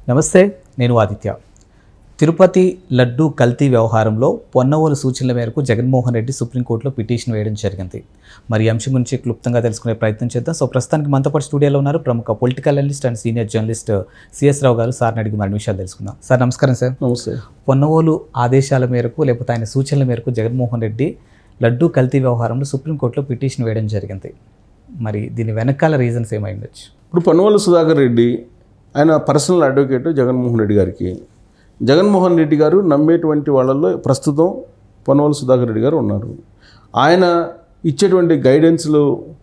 నమస్తే నేను ఆదిత్య తిరుపతి లడ్డు కల్తీ వ్యవహారంలో పొన్నవోలు సూచనల మేరకు జగన్మోహన్ రెడ్డి సుప్రీంకోర్టులో పిటిషన్ వేయడం జరిగింది మరి ఈ అంశం గురించి క్లుప్తంగా తెలుసుకునే ప్రయత్నం చేద్దాం సో ప్రస్తుతానికి మనతో పాటు స్టూడియోలో ఉన్నారు ప్రముఖ political analyst and senior journalist C S Rao garu సార్ని అడిగి మరిన్ని విషయాలు తెలుసుకుందాం సార్ నమస్కారం సార్ నమస్తే పొన్నవోలు ఆదేశాల మేరకు లేకపోతే ఆయన సూచనల మేరకు జగన్మోహన్ రెడ్డి లడ్డు కల్తీ వ్యవహారంలో సుప్రీంకోర్టులో పిటిషన్ వేయడం జరిగింది మరి దీని వెనకాల రీజన్స్ ఏమై ఉండొచ్చు ఇప్పుడు పన్నువల సుధాకర్ రెడ్డి ఆయన పర్సనల్ అడ్వకేట్ జగన్మోహన్ రెడ్డి గారికి జగన్మోహన్ రెడ్డి గారు నమ్మేటువంటి వాళ్ళల్లో ప్రస్తుతం పన్నువల సుధాకర్ రెడ్డి గారు ఉన్నారు ఆయన ఇచ్చేటువంటి గైడెన్స్లు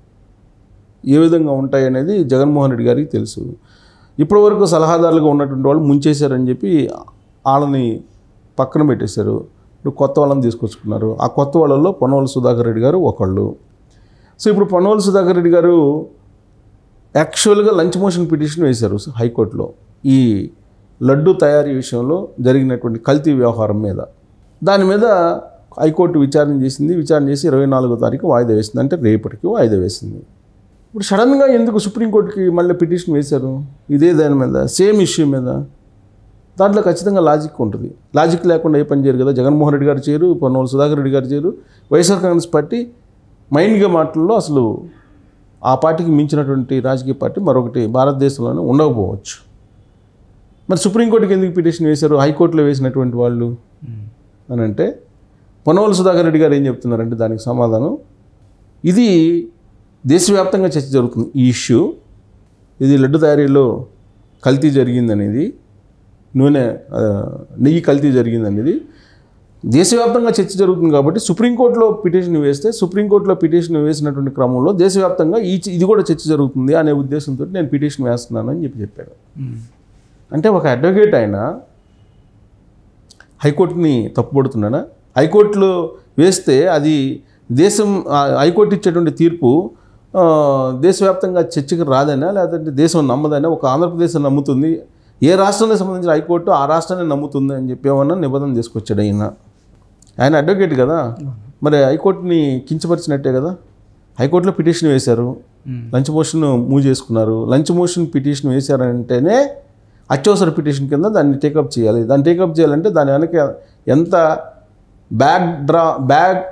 ఏ విధంగా ఉంటాయి అనేది జగన్మోహన్ రెడ్డి గారికి తెలుసు ఇప్పటివరకు సలహాదారులుగా ఉన్నటువంటి వాళ్ళు ముంచేశారని చెప్పి వాళ్ళని పక్కన పెట్టేశారు ఇప్పుడు కొత్త వాళ్ళని తీసుకొచ్చుకున్నారు ఆ కొత్త వాళ్ళల్లో పొన్నవల సుధాకర్ రెడ్డి గారు ఒకళ్ళు సో ఇప్పుడు పొన్నవల సుధాకర్ రెడ్డి గారు యాక్చువల్గా లంచ్ మోషన్ పిటిషన్ వేశారు హైకోర్టులో ఈ లడ్డు తయారీ విషయంలో జరిగినటువంటి కల్తీ వ్యవహారం మీద దాని మీద హైకోర్టు విచారణ చేసింది విచారణ చేసి ఇరవై నాలుగో తారీఖు వాయిదా వేసింది అంటే రేపటికి వాయిదా వేసింది ఇప్పుడు సడన్గా ఎందుకు సుప్రీంకోర్టుకి మళ్ళీ పిటిషన్ వేశారు ఇదే దాని మీద సేమ్ ఇష్యూ మీద దాంట్లో ఖచ్చితంగా లాజిక్ ఉంటుంది లాజిక్ లేకుండా ఏ పని చేయరు కదా జగన్మోహన్ రెడ్డి గారు చేయరు పొన్నోలు సుధాకర్ రెడ్డి గారు చేయరు వైఎస్ఆర్ కాంగ్రెస్ పార్టీ మైండ్గా మాటల్లో అసలు ఆ పార్టీకి మించినటువంటి రాజకీయ పార్టీ మరొకటి భారతదేశంలోనే ఉండకపోవచ్చు మరి సుప్రీంకోర్టుకి ఎందుకు పిటిషన్ వేశారు హైకోర్టులో వేసినటువంటి వాళ్ళు అని అంటే పొన్నవల సుధాకర్ రెడ్డి గారు ఏం చెప్తున్నారంటే దానికి సమాధానం ఇది దేశవ్యాప్తంగా చర్చ జరుగుతుంది ఈ ఇష్యూ ఇది లడ్డు తయారీలో కల్తీ జరిగిందనేది నూనె ఆ, నెయ్యి కల్తీ జరిగిందనేది దేశవ్యాప్తంగా చర్చ జరుగుతుంది కాబట్టి సుప్రీంకోర్టులో పిటిషన్ వేస్తే సుప్రీంకోర్టులో పిటిషన్ వేసినటువంటి క్రమంలో దేశవ్యాప్తంగా ఈ ఇది కూడా చర్చ జరుగుతుంది అనే ఉద్దేశంతో నేను పిటిషన్ వేస్తున్నాను అని చెప్పి చెప్పాడు అంటే ఒక అడ్వకేట్ ఆయన హైకోర్టుని తప్పుపడుతున్నాడా హైకోర్టులో వేస్తే అది దేశం ఆ హైకోర్టు ఇచ్చేటువంటి తీర్పు ఆ, దేశవ్యాప్తంగా చర్చకు రాదనా లేదంటే దేశం నమ్మదనా ఒక ఆంధ్రప్రదేశ్ నమ్ముతుంది ఏ రాష్ట్రానికి సంబంధించిన హైకోర్టు ఆ రాష్ట్రాన్ని నమ్ముతుంది అని చెప్పి ఏమన్నా నిబంధన తీసుకొచ్చాడు ఆయన ఆయన అడ్వకేట్ కదా మరి హైకోర్టుని కించపరిచినట్టే కదా హైకోర్టులో పిటిషన్ వేశారు లంచ్ మోషన్ మూవ్ చేసుకున్నారు లంచ్ మోషన్ పిటిషన్ వేశారంటేనే అత్యవసర పిటిషన్ కింద దాన్ని టేకప్ చేయాలి దాన్ని టేకప్ చేయాలంటే దాని వెనక ఎంత బ్యాక్ డ్రా బ్యాక్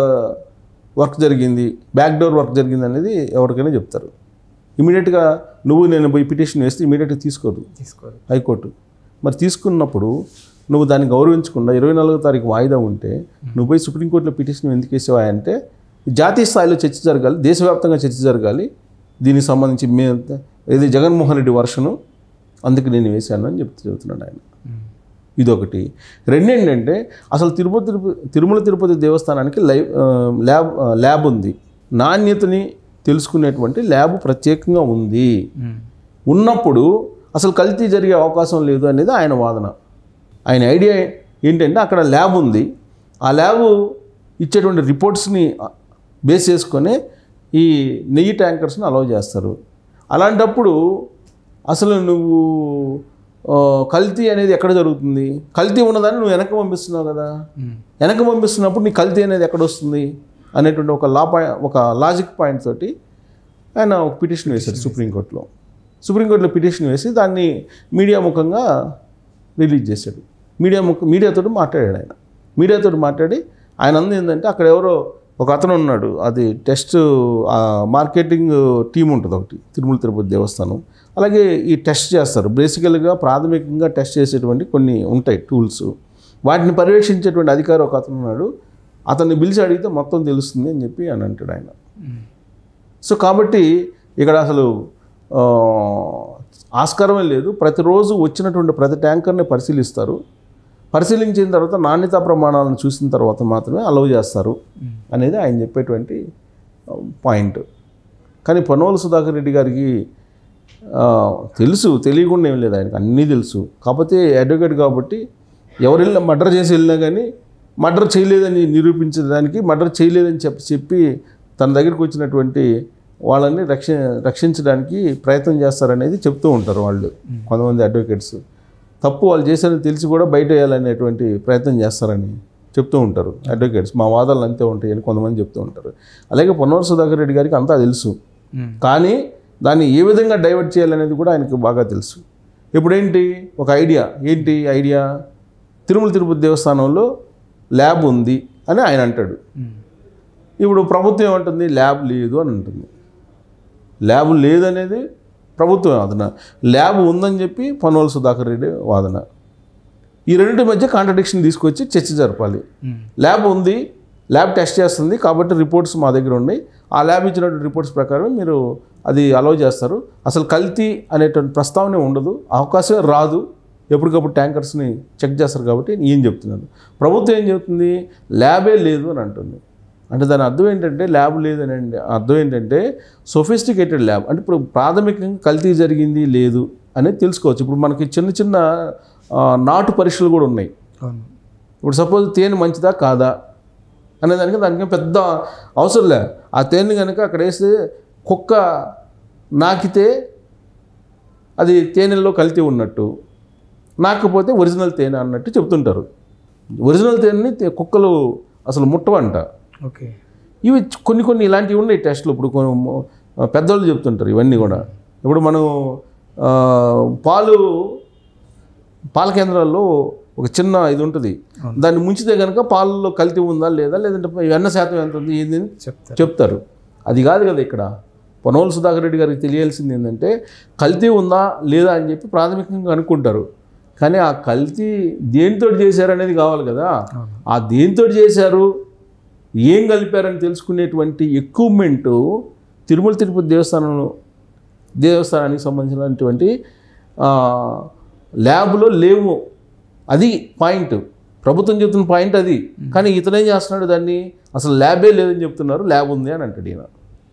వర్క్ జరిగింది బ్యాక్ డోర్ వర్క్ జరిగింది అనేది ఎవరికైనా చెప్తారు ఇమీడియట్గా నువ్వు నేను పోయి పిటిషన్ వేస్తే ఇమీడియట్గా తీసుకోరు తీసుకోరు హైకోర్టు మరి తీసుకున్నప్పుడు నువ్వు దాన్ని గౌరవించకుండా ఇరవై నాలుగో తారీఖు వాయిదా ఉంటే నువ్వు పోయి సుప్రీంకోర్టులో పిటిషన్ ఎందుకు వేసావా అంటే జాతీయ స్థాయిలో చర్చ జరగాలి దేశవ్యాప్తంగా చర్చ జరగాలి దీనికి సంబంధించి మే ఇది జగన్మోహన్ రెడ్డి వర్షను అందుకు నేను వేశాను అని చెప్తూ చెబుతున్నాడు ఆయన ఇదొకటి రెండేంటంటే అసలు తిరుపతి తిరుపతి తిరుమల తిరుపతి దేవస్థానానికి లైవ్ ఆ, ల్యాబ్ ఆ, ల్యాబ్ ఉంది నాణ్యతని తెలుసుకునేటువంటి ల్యాబ్ ప్రత్యేకంగా ఉంది ఉన్నప్పుడు అసలు కల్తీ జరిగే అవకాశం లేదు అనేది ఆయన వాదన ఆయన ఐడియా ఏంటంటే అక్కడ ల్యాబ్ ఉంది ఆ ల్యాబ్ ఇచ్చేటువంటి రిపోర్ట్స్ని బేస్ చేసుకొని ఈ నెయ్యి ట్యాంకర్స్ని అలౌ చేస్తారు అలాంటప్పుడు అసలు నువ్వు ఆ, కల్తీ అనేది ఎక్కడ జరుగుతుంది కల్తీ ఉన్నదాన్ని నువ్వు వెనక్కి పంపిస్తున్నావు కదా వెనక్కి పంపిస్తున్నప్పుడు నీ కల్తీ అనేది ఎక్కడ వస్తుంది అనేటువంటి ఒక లా పాయింట్ ఒక లాజిక్ పాయింట్ తోటి ఆయన ఒక పిటిషన్ వేశారు సుప్రీంకోర్టులో సుప్రీంకోర్టులో పిటిషన్ వేసి దాన్ని మీడియా ముఖంగా రిలీజ్ చేశాడు మీడియా ముఖ మీడియాతో మాట్లాడాడు ఆయన మీడియాతో మాట్లాడి ఆయన అంది ఏంటంటే అక్కడ ఎవరో ఒక అతను ఉన్నాడు అది టెస్ట్ ఆ మార్కెటింగ్ టీం ఉంటుంది ఒకటి తిరుమల తిరుపతి దేవస్థానం అలాగే ఈ టెస్ట్ చేస్తారు బేసికల్గా ప్రాథమికంగా టెస్ట్ చేసేటువంటి కొన్ని ఉంటాయి టూల్స్ వాటిని పర్యవేక్షించేటువంటి అధికారి ఒక అతను ఉన్నాడు అతన్ని పిలిచి అడిగితే మొత్తం తెలుస్తుంది అని చెప్పి అని అంటాడు ఆయన సో కాబట్టి ఇక్కడ అసలు ఆ, ఆస్కారమే లేదు ప్రతిరోజు వచ్చినటువంటి ప్రతి ట్యాంకర్ని పరిశీలిస్తారు పరిశీలించిన తర్వాత నాణ్యతా ప్రమాణాలను చూసిన తర్వాత మాత్రమే అలౌ చేస్తారు అనేది ఆయన చెప్పేటువంటి ఆ, పాయింట్ కానీ పొన్నవల సుధాకర్ రెడ్డి గారికి ఆ, తెలుసు తెలియకుండా ఏం లేదు ఆయనకు అన్నీ తెలుసు కాకపోతే అడ్వకేట్ కాబట్టి ఎవరు వెళ్ళినా మర్డర్ చేసి వెళ్ళినా కానీ మర్డర్ చేయలేదని నిరూపించడానికి మర్డర్ చేయలేదని చెప్పి చెప్పి తన దగ్గరికి వచ్చినటువంటి వాళ్ళని రక్ష రక్షించడానికి ప్రయత్నం చేస్తారనేది చెప్తూ ఉంటారు వాళ్ళు కొంతమంది అడ్వకేట్స్ తప్పు వాళ్ళు చేశారని తెలిసి కూడా బయట వేయాలనేటువంటి ప్రయత్నం చేస్తారని చెప్తూ ఉంటారు అడ్వకేట్స్ మా వాదాలు అంతే ఉంటాయి అని కొంతమంది చెప్తూ ఉంటారు అలాగే పొన్నవర సుధాకర్ రెడ్డి గారికి అంతా తెలుసు కానీ దాన్ని ఏ విధంగా డైవర్ట్ చేయాలనేది కూడా ఆయనకు బాగా తెలుసు ఇప్పుడేంటి ఒక ఐడియా ఏంటి ఐడియా తిరుమల తిరుపతి దేవస్థానంలో ల్యాబ్ ఉంది అని ఆయన అంటాడు ఇప్పుడు ప్రభుత్వం ఏమంటుంది ల్యాబ్ లేదు అని అంటుంది ల్యాబ్ లేదనేది ప్రభుత్వం వాదన ల్యాబ్ ఉందని చెప్పి పనోల సుధాకర్ రెడ్డి వాదన ఈ రెండింటి మధ్య కాంట్రడిక్షన్ తీసుకొచ్చి చర్చ జరపాలి ల్యాబ్ ఉంది ల్యాబ్ టెస్ట్ చేస్తుంది కాబట్టి రిపోర్ట్స్ మా దగ్గర ఉన్నాయి ఆ ల్యాబ్ ఇచ్చినటువంటి రిపోర్ట్స్ ప్రకారం మీరు అది అలౌ చేస్తారు అసలు కల్తీ అనేటువంటి ప్రస్తావనే ఉండదు అవకాశమే రాదు ఎప్పటికప్పుడు ట్యాంకర్స్ని చెక్ చేస్తారు కాబట్టి ఏం చెప్తున్నాను ప్రభుత్వం ఏం చెబుతుంది ల్యాబే లేదు అని అంటుంది అంటే దాని అర్థం ఏంటంటే ల్యాబ్ లేదని అంటే అర్థం ఏంటంటే సొఫిస్టికేటెడ్ ల్యాబ్ అంటే ఇప్పుడు ప్రాథమికంగా కల్తీ జరిగింది లేదు అనేది తెలుసుకోవచ్చు ఇప్పుడు మనకి చిన్న చిన్న ఆ, నాటు పరీక్షలు కూడా ఉన్నాయి అవును ఇప్పుడు సపోజ్ తేనె మంచిదా కాదా అనే దానికి దానికి పెద్ద అవసరం లే ఆ తేనె కనుక అక్కడ వేస్తే కుక్క నాకితే అది తేనెల్లో కల్తీ ఉన్నట్టు నాకపోతే ఒరిజినల్ తేనె అన్నట్టు చెప్తుంటారు ఒరిజినల్ తేనెని తే- కుక్కలు అసలు ముట్టవంట ఓకే ఇవి కొన్ని కొన్ని ఇలాంటివి ఉన్నాయి టెస్ట్లు ఇప్పుడు కొన్ని మొ- పెద్దోళ్ళు చెప్తుంటారు ఇవన్నీ కూడా ఇప్పుడు మనం ఆ, పాలు పాల కేంద్రాల్లో ఒక చిన్న ఇది ఉంటుంది దాన్ని ముంచితే కనుక పాలలో కల్తీ ఉందా లేదా లేదంటే వెన్న శాతం ఎంత ఉంది ఏంది అని చెప్తారు చెప్తారు అది కాదు కదా ఇక్కడ పొనోలు సుధాకర్ రెడ్డి గారికి తెలియాల్సింది ఏంటంటే కల్తీ ఉందా లేదా అని చెప్పి ప్రాథమికంగా అనుకుంటారు కానీ ఆ కల్తీ దేనితో చేశారు అనేది కావాలి కదా అవును. ఆ దేనితో చేశారు ఏం కలిపారని తెలుసుకునేటువంటి ఎక్విప్మెంట్ తిరుమల తిరుపతి దేవస్థానంలో దేవస్థానానికి సంబంధించినటువంటి ఆ, ల్యాబ్లో లేవు అది పాయింట్ ప్రభుత్వం చెప్తున్న పాయింట్ అది కానీ ఇతనేం చేస్తున్నాడు దాన్ని అసలు ల్యాబే లేదని చెప్తున్నారు ల్యాబ్ ఉంది అని అంటాడు ఈయన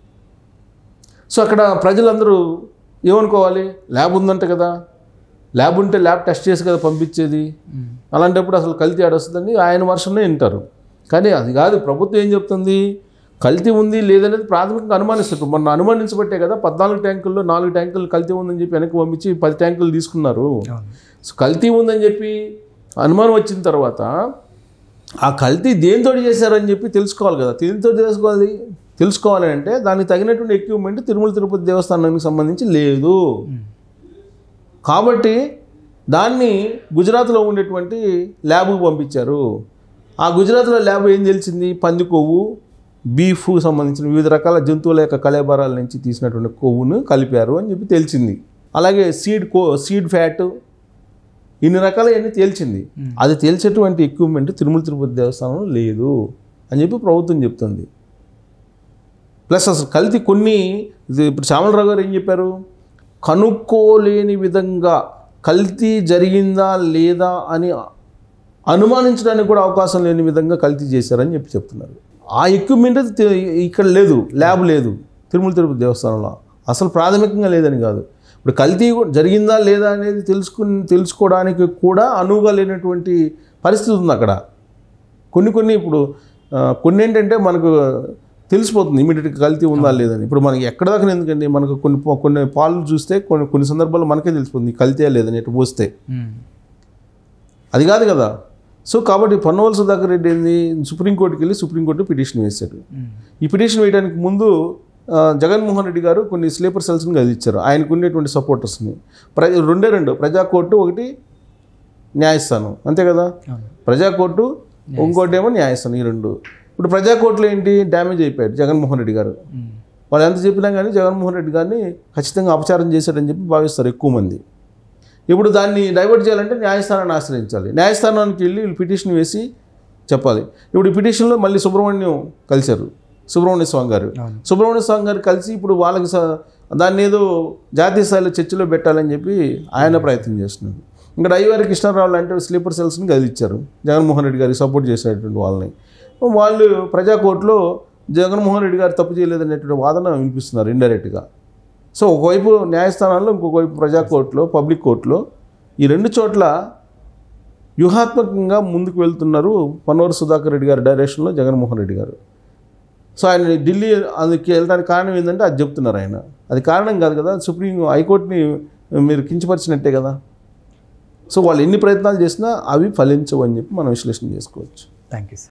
సో అక్కడ ప్రజలందరూ ఏమనుకోవాలి ల్యాబ్ ఉందంట కదా ల్యాబ్ ఉంటే ల్యాబ్ టెస్ట్ చేసి కదా పంపించేది అలాంటప్పుడు అసలు కల్తీ ఆడొస్తుందని ఆయన వర్షంలో వింటారు కానీ అది కాదు ప్రభుత్వం ఏం చెప్తుంది కల్తీ ఉంది లేదనేది ప్రాథమికంగా అనుమానిస్తారు ఇప్పుడు మొన్న అనుమానించబట్టే కదా పద్నాలుగు ట్యాంకుల్లో నాలుగు ట్యాంకులు కల్తీ ఉందని చెప్పి వెనక్కి పంపించి పది ట్యాంకులు తీసుకున్నారు అవును సో కల్తీ ఉందని చెప్పి అనుమానం వచ్చిన తర్వాత ఆ కల్తీ దేనితో చేశారని చెప్పి తెలుసుకోవాలి కదా దేనితో తెలుసుకోవాలి తెలుసుకోవాలి అంటే దానికి తగినటువంటి ఎక్విప్మెంట్ తిరుమల తిరుపతి దేవస్థానానికి సంబంధించి లేదు కాబట్టి దాన్ని గుజరాత్లో ఉండేటువంటి ల్యాబ్కు పంపించారు ఆ గుజరాత్లో ల్యాబ్ ఏం తెలిసింది పంది కొవ్వు బీఫ్ సంబంధించిన వివిధ రకాల జంతువుల యొక్క కళేబరాల నుంచి తీసినటువంటి కొవ్వును కలిపారు అని చెప్పి తెలిసింది అలాగే సీడ్ కో సీడ్ ఫ్యాట్ ఇన్ని రకాలవన్నీ తేల్చింది అది తేల్చేటువంటి ఎక్విప్మెంట్ తిరుమల తిరుపతి దేవస్థానంలో లేదు అని చెప్పి ప్రభుత్వం చెప్తుంది ప్లస్ అసలు కల్తీ కొన్ని ఇది ఇప్పుడు శ్యామలరావు గారు ఏం చెప్పారు కనుక్కోలేని విధంగా కల్తీ జరిగిందా లేదా అని అనుమానించడానికి కూడా అవకాశం లేని విధంగా కల్తీ చేశారని చెప్పి చెప్తున్నారు ఆ ఎక్విప్మెంట్ తె- ఇక్కడ లేదు ల్యాబ్ లేదు తిరుమల తిరుపతి దేవస్థానంలో అసలు ప్రాథమికంగా లేదని కాదు ఇప్పుడు కల్తీ కూడా జరిగిందా లేదా అనేది తెలుసుకుని తెలుసుకోవడానికి కూడా అనువుగా లేనటువంటి పరిస్థితి ఉంది అక్కడ కొన్ని కొన్ని ఇప్పుడు ఆ, కొన్ని ఏంటంటే మనకు తెలిసిపోతుంది ఇమీడియట్గా కల్తీ ఉందా లేదని ఇప్పుడు మనకి ఎక్కడ దాకా ఎందుకండి మనకు కొన్ని పా- కొన్ని పాలు చూస్తే కొన్ని కొన్ని సందర్భాల్లో మనకే తెలిసిపోతుంది కల్తీ లేదని ఇటు పోస్తే అది కాదు కదా సో కాబట్టి పొన్నవల్ సుధాకర్ రెడ్డి ఏంది సుప్రీంకోర్టుకి వెళ్ళి సుప్రీంకోర్టు పిటిషన్ వేశాడు ఈ పిటిషన్ వేయడానికి ముందు ఆ, జగన్మోహన్ రెడ్డి గారు కొన్ని స్లీపర్ సెల్స్ని గదిచ్చారు ఆయనకు ఉండేటువంటి సపోర్టర్స్ని ప్ర రెండే రెండు ప్రజా కోర్టు ఒకటి న్యాయస్థానం అంతే కదా అవును ప్రజా కోర్టు ఇంకోటి ఏమో న్యాయస్థానం ఈ రెండు ఇప్పుడు ప్రజా కోర్టులో ఏంటి డ్యామేజ్ అయిపోయాడు జగన్మోహన్ రెడ్డి గారు వాళ్ళు ఎంత చెప్పినా కానీ జగన్మోహన్ రెడ్డి గారిని ఖచ్చితంగా అపచారం చేశాడని చెప్పి భావిస్తారు ఎక్కువ మంది ఇప్పుడు దాన్ని డైవర్ట్ చేయాలంటే న్యాయస్థానాన్ని ఆశ్రయించాలి న్యాయస్థానానికి వెళ్ళి వీళ్ళు పిటిషన్ వేసి చెప్పాలి ఇప్పుడు ఈ పిటిషన్లో మళ్ళీ సుబ్రహ్మణ్యం కలిశారు సుబ్రహ్మణ్య స్వామి గారు అవును. సుబ్రహ్మణ్య స్వామి గారు కలిసి ఇప్పుడు వాళ్ళకి స- దాన్ని ఏదో జాతీయ స్థాయిలో చర్చలో పెట్టాలని చెప్పి ఆయన ప్రయత్నం చేస్తున్నారు ఇంకా ఐవారి కృష్ణారావు లాంటి స్లీపర్ సెల్స్ని గదిచ్చారు జగన్మోహన్ రెడ్డి గారికి సపోర్ట్ చేసేటువంటి వాళ్ళని వాళ్ళు ప్రజా కోర్టులో జగన్మోహన్ రెడ్డి గారు తప్పు చేయలేదనేటువంటి వాదన వినిపిస్తున్నారు ఇండైరెక్ట్గా సో ఒకవైపు న్యాయస్థానాల్లో ఇంకొక వైపు ప్రజా కోర్టులో పబ్లిక్ కోర్టులో ఈ రెండు చోట్ల వ్యూహాత్మకంగా ముందుకు వెళ్తున్నారు పన్నోరు సుధాకర్ రెడ్డి గారి డైరెక్షన్లో జగన్మోహన్ రెడ్డి గారు సో ఆయన ఢిల్లీ అందుకే వెళ్ళడానికి కారణం ఏంటంటే అది చెప్తున్నారు ఆయన అది కారణం కాదు కదా సుప్రీం హైకోర్టుని మీరు కించపరిచినట్టే కదా సో వాళ్ళు ఎన్ని ప్రయత్నాలు చేసినా అవి ఫలించవు అని చెప్పి మనం విశ్లేషణ చేసుకోవచ్చు థ్యాంక్ యూ సార్